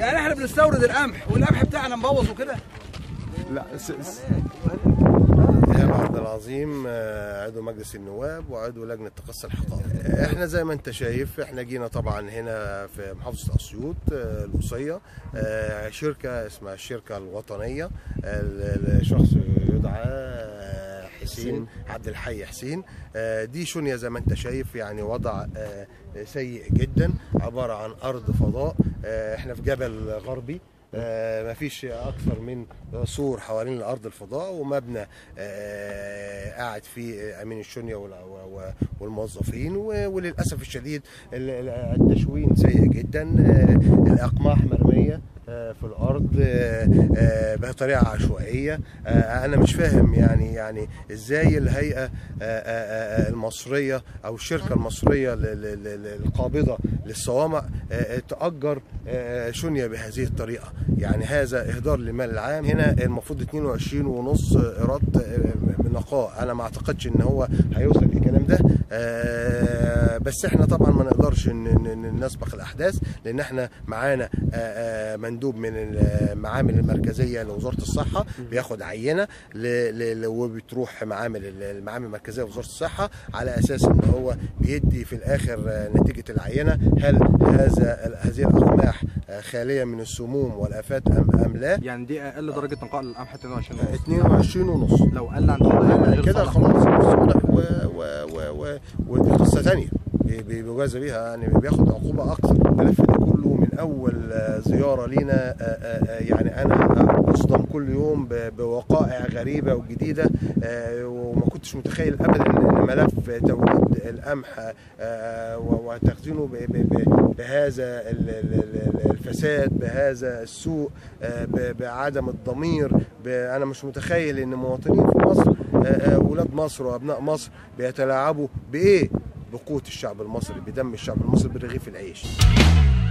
يعني احنا بنستورد القمح والقمح بتاعنا مبوظ وكده لا س... س... إيهاب عبد العظيم آه، عضو مجلس النواب وعضو لجنه تقصي الحقائق احنا زي ما انت شايف احنا جينا طبعا هنا في محافظه اسيوط آه، الوصيه آه، شركه اسمها الشركه الوطنيه ال- الشخص يدعى آه، حسين عبد الحي حسين آه، دي شنيا زي ما انت شايف يعني وضع آه، سيء جدا عباره عن ارض فضاء آه، احنا في جبل غربي ما فيش اكثر من سور حوالين الارض الفضاء ومبنى آه، قاعد فيه امين الشنيا وال- و- والموظفين و- وللاسف الشديد ال- ال- التشوين سيء جدا آه، الاقماح مرميه آه، في الارض آه، آه، بطريقه عشوائيه آه، انا مش فاهم يعني يعني ازاي الهيئه آه، آه، آه، المصريه او الشركه المصريه ل- ل- ل- القابضه للصوامع آه، تاجر آه، شنيا بهذه الطريقه يعني هذا اهدار للمال العام هنا المفروض 22 ونص ايراد آه، من نقاء انا ما اعتقدش ان هو هيوصل للكلام ده آه، بس احنا طبعا ما نقدرش ن- ن- ن- نسبق الاحداث لان احنا معانا آه، آه، مندوب من المعامل المركزيه لوزاره الصحه بياخد عينه ل- ل- ل- وبتروح معامل المعامل المركزيه لوزاره الصحه على اساس ان هو بيدي في الاخر آه، نتيجه العينه هل هذا هذه الاقماح آه، خاليه من السموم والافات ام ام لا يعني دي اقل درجه نقاء للقمح 22 ونص 22 ونص لو قل عن كده يبقى غير كده صالح. خلاص واضح و و و و ودي قصه ثانيه بي- بي- بيجازى بيها يعني بياخد عقوبه اكثر الملف ده كله من اول آه، زياره لينا آه، آه، آه، يعني انا اصدم كل يوم ب- بوقائع غريبه وجديده آه، وما كنتش متخيل ابدا ان ملف توريد القمح آه، و- وتخزينه ب- ب- ب- بهذا ال- ال- ال- الفساد بهذا السوء آه، ب- بعدم الضمير ب- انا مش متخيل ان مواطنين في مصر آه، آه، ولاد مصر وابناء مصر بيتلاعبوا بايه بقوت الشعب المصري بدم الشعب المصري برغيف العيش